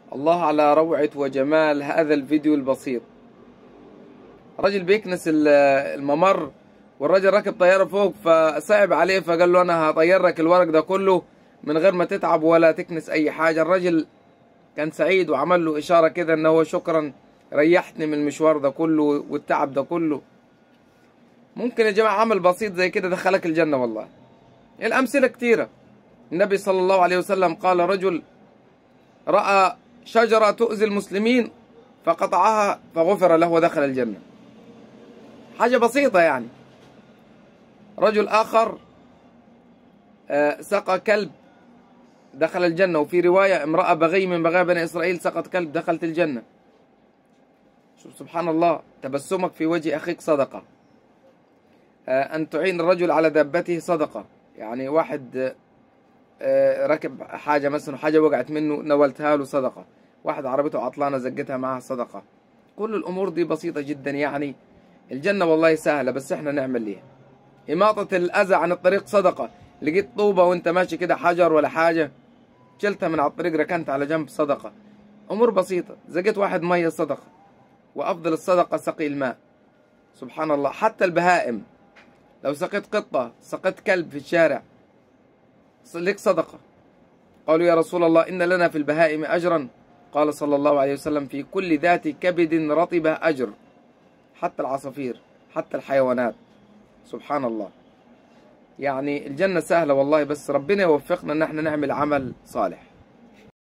الله على روعة وجمال هذا الفيديو البسيط رجل بيكنس ال- الممر والراجل راكب طيارة فوق فصعب عليه فقال له أنا هطير لك الورق ده كله من غير ما تتعب ولا تكنس أي حاجة الراجل كان سعيد وعمل له إشارة كده إن هو شكرا ريحتني من المشوار ده كله والتعب ده كله ممكن يا جماعة عمل بسيط زي كده دخلك الجنة والله الأمثلة كتيرة النبي صلى الله عليه وسلم قال رجل رأى شجرة تؤذي المسلمين فقطعها فغفر له ودخل الجنة حاجة بسيطة يعني رجل آخر آه، سقى كلب دخل الجنة وفي رواية امرأة بغي من بغايا بني إسرائيل سقط كلب دخلت الجنة شوف سبحان الله تبسمك في وجه أخيك صدقة آه، أن تعين الرجل على دابته صدقة يعني واحد آه، ركب حاجة مثلا حاجة وقعت منه نولتها له صدقة واحد عربيته عطلانة زقتها معها صدقة كل الأمور دي بسيطة جدا يعني الجنة والله سهلة بس احنا نعمل ليها إماطة الأذى عن الطريق صدقة لقيت طوبة وانت ماشي كده حجر ولا حاجة شلتها من على الطريق ركنت على جنب صدقة أمور بسيطة زقيت واحد مية صدقة وأفضل الصدقة سقي الماء سبحان الله حتى البهائم لو سقيت قطة سقيت كلب في الشارع لك صدقة قالوا يا رسول الله إن لنا في البهائم أجرا قال صلى الله عليه وسلم في كل ذات كبد رطبة أجر حتى العصافير حتى الحيوانات سبحان الله يعني الجنة سهلة والله بس ربنا يوفقنا ان احنا نعمل عمل صالح